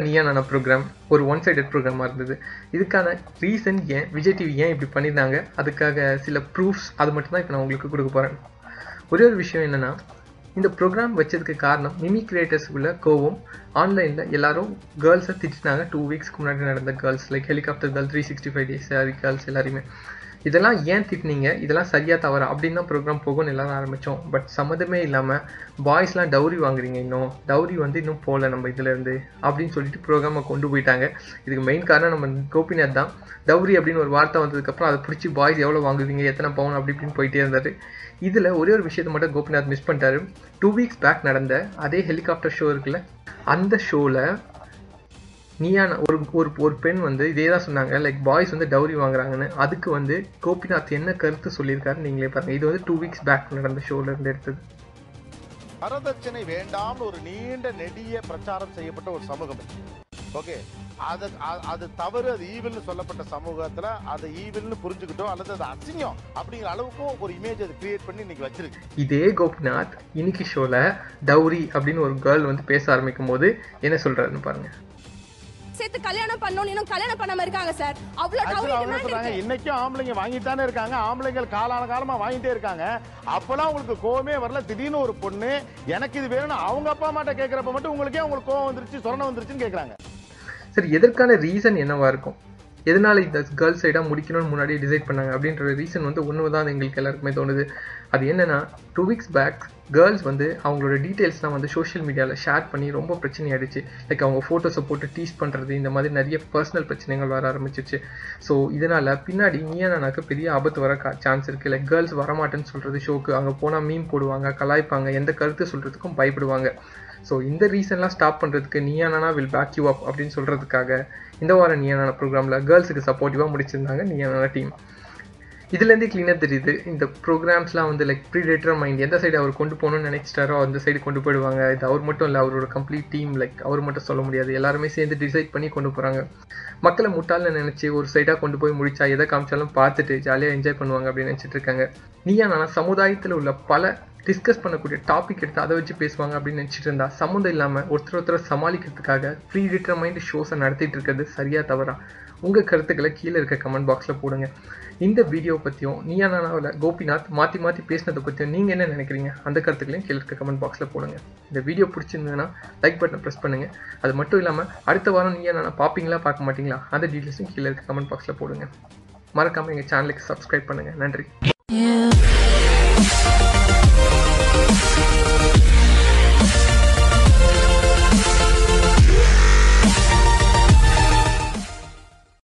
நீயா நானா ப்ரோக்ராம் ஒரு ஒன் சைடட் ப்ரோக்ராமாக இருந்தது இதுக்கான ரீசன் ஏன் விஜய் டிவி ஏன் இப்படி பண்ணியிருந்தாங்க அதுக்காக சில ப்ரூஃப்ஸ் அது மட்டும்தான் இப்போ நான் உங்களுக்கு கொடுக்க போகிறேன் ஒரே ஒரு விஷயம் என்னென்னா இந்த ப்ரோக்ராம் வச்சதுக்கு காரணம் மிமி கிரியேட்டர்ஸுக்குள்ள கோவம் ஆன்லைனில் எல்லாரும் கேர்ள்ஸை திட்டினாங்க டூ வீக்ஸ்க்கு முன்னாடி நடந்த girls like helicopter girl three sixty five days girls எல்லாருமே இதெல்லாம் ஏன் திட்டினீங்க இதெல்லாம் சரியா தவறா அப்படின்னு தான் ப்ரோக்ராம் போகும்னு எல்லாரும் ஆரம்பித்தோம் பட் சம்மந்தமே இல்லாமல் பாய்ஸ்லாம் டவுரி வாங்குறீங்க இன்னும் டவுரி வந்து இன்னும் போகல நம்ம இதுலேருந்து அப்படின்னு சொல்லிட்டு ப்ரோக்ராமை கொண்டு போயிட்டாங்க இதுக்கு மெயின் காரணம் நம்ம கோபிநாத் தான் டவுரி அப்படின்னு ஒரு வார்த்தை வந்ததுக்கப்புறம் அதை பிடிச்சி பாய்ஸ் எவ்வளோ வாங்குவீங்க எத்தனை பவுன் அப்படி இப்படின்னு போயிட்டே இருந்தார் இதில் ஒரே ஒரு விஷயத்தை மட்டும் கோபிநாத் மிஸ் பண்ணிட்டாரு டூ வீக்ஸ் பேக் நடந்த அதே ஹெலிகாப்டர் ஷோ இருக்குல்ல அந்த ஷோவில் நீயான ஒரு ஒரு ஒரு பெண் வந்து இதே தான் சொன்னாங்க லைக் பாய்ஸ் வந்து டவுரி வாங்குறாங்கன்னு அதுக்கு வந்து கோபிநாத் என்ன கருத்து சொல்லியிருக்காரு நீங்களே பாருங்க இது வந்து டூ வீக்ஸ் பேக் நடந்த ஷோல இருந்து எடுத்தது வரதட்சணை வேண்டாம்னு ஒரு நீண்ட நெடிய பிரச்சாரம் செய்யப்பட்ட ஒரு சமூகம் ஓகே அது அ- அது தவறு அது ஈவில்னு சொல்லப்பட்ட சமூகத்துல அதை ஈவில்னு புரிஞ்சுக்கிட்டோ அல்லது அது அசிங்கம் அப்படிங்கிற அளவுக்கும் ஒரு இமேஜ் அது கிரியேட் பண்ணி இன்னைக்கு வச்சிருக்கு இதே கோபிநாத் இன்னைக்கு ஷோல டவுரி அப்படின்னு ஒரு கேர்ள் வந்து பேச ஆரம்பிக்கும் போது என்ன சொல்றாருன்னு பாருங்க சேர்த்து கல்யாணம் பண்ணணும் இன்னும் கல்யாணம் பண்ணாம இருக்காங்க சார் அவ்வளவு Actually டவுரி அவங்க என்ன டிமாண்ட் சொல்றாங்க இருக்கு இன்னைக்கும் ஆம்பளைங்க வாங்கிட்டு தானே இருக்காங்க ஆம்பளைங்கள் காலான காலமா வாங்கிட்டே இருக்காங்க அப்பெல்லாம் உங்களுக்கு கோவமே வரல திடீர்னு ஒரு பொண்ணு எனக்கு இது வேணும்னு அவங்க அப்பா அம்மாட்ட கேட்கறப்ப மட்டும் உங்களுக்கே உங்களுக்கு கோவம் வந்துருச்சு சொரணம் வந்துருச்சுன்னு கேக்குறாங்க சரி எதற்கான ரீசன் என்னவா இருக்கும் எதனால இந்த கேர்ள்ஸ் சைடாக முடிக்கணும்னு முன்னாடி டிசைட் பண்ணாங்க அப்படின்ற ரீசன் வந்து ஒன்று தான் எங்களுக்கு எல்லாருக்குமே தோணுது அது என்னன்னா டூ வீக்ஸ் பேக் கேர்ள்ஸ் வந்து அவங்களோட டீட்டெயில்ஸ்லாம் வந்து சோஷியல் மீடியாவில் ஷேர் பண்ணி ரொம்ப பிரச்சனை ஆயிடுச்சு லைக் அவங்க ஃபோட்டோஸை போட்டு டீஸ் பண்ணுறது இந்த மாதிரி நிறைய பர்சனல் பிரச்சனைகள் வர ஆரம்பிச்சிச்சு ஸோ இதனால் பின்னாடி நீயானாக்கு பெரிய ஆபத்து வர சான்ஸ் இருக்குது லைக் கேர்ள்ஸ் வரமாட்டேன்னு சொல்கிறது ஷோக்கு அங்கே போனால் மீன் போடுவாங்க கலாய்ப்பாங்க எந்த கருத்து சொல்கிறதுக்கும் பயப்படுவாங்க ஸோ இந்த ரீசன்லாம் ஸ்டாப் பண்ணுறதுக்கு நீயானா வில் பேக் யூ அப் அப்படின்னு சொல்கிறதுக்காக இந்த வாரம் நீயானா ப்ரோக்ராமில் கேர்ள்ஸுக்கு சப்போர்ட்டிவாக முடிச்சிருந்தாங்க நீயானா டீம் இதுலேருந்தே க்ளீனாக தெரியுது இந்த ப்ரோக்ராம்ஸ்லாம் வந்து லைக் ப்ரீடேட்டர் மைண்ட் எந்த சைடு அவர் கொண்டு போகணும்னு நினைச்சிட்டாரோ அந்த சைடு கொண்டு போயிடுவாங்க இது அவர் மட்டும் இல்லை அவரோட கம்ப்ளீட் டீம் லைக் அவர் மட்டும் சொல்ல முடியாது எல்லாருமே சேர்ந்து டிசைட் பண்ணி கொண்டு போகிறாங்க மக்களை முட்டாள்னு நினச்சி ஒரு சைடாக கொண்டு போய் முடிச்சா எதை காமிச்சாலும் பார்த்துட்டு ஜாலியாக என்ஜாய் பண்ணுவாங்க அப்படின்னு நினச்சிட்டு இருக்காங்க நீயா நான் சமுதாயத்தில் உள்ள பல டிஸ்கஸ் பண்ணக்கூடிய டாபிக் எடுத்து அதை வச்சு பேசுவாங்க அப்படின்னு நினச்சிட்டு இருந்தா சம்மந்தம் இல்லாமல் ஒருத்தர் ஒருத்தரை சமாளிக்கிறதுக்காக ப்ரீ டிட்டர்மைண்ட் ஷோஸை நடத்திட்டு இருக்கிறது சரியா தவறா உங்கள் கருத்துக்களை கீழே இருக்க கமெண்ட் பாக்ஸில் போடுங்க இந்த வீடியோ பற்றியும் நீயா நானாவில் கோபிநாத் மாற்றி மாற்றி பேசினதை பற்றியும் நீங்கள் என்ன நினைக்கிறீங்க அந்த கருத்துக்களையும் கீழே இருக்க கமெண்ட் பாக்ஸில் போடுங்க இந்த வீடியோ பிடிச்சிருந்ததுன்னா லைக் பட்டனை ப்ரெஸ் பண்ணுங்கள் அது மட்டும் இல்லாமல் அடுத்த வாரம் நீயா நானா பார்ப்பீங்களா பார்க்க மாட்டீங்களா அந்த டீட்டெயில்ஸும் கீழே இருக்க கமெண்ட் பாக்ஸில் போடுங்க மறக்காமல் எங்கள் சேனலுக்கு சப்ஸ்கிரைப் பண்ணுங்கள் நன்றி You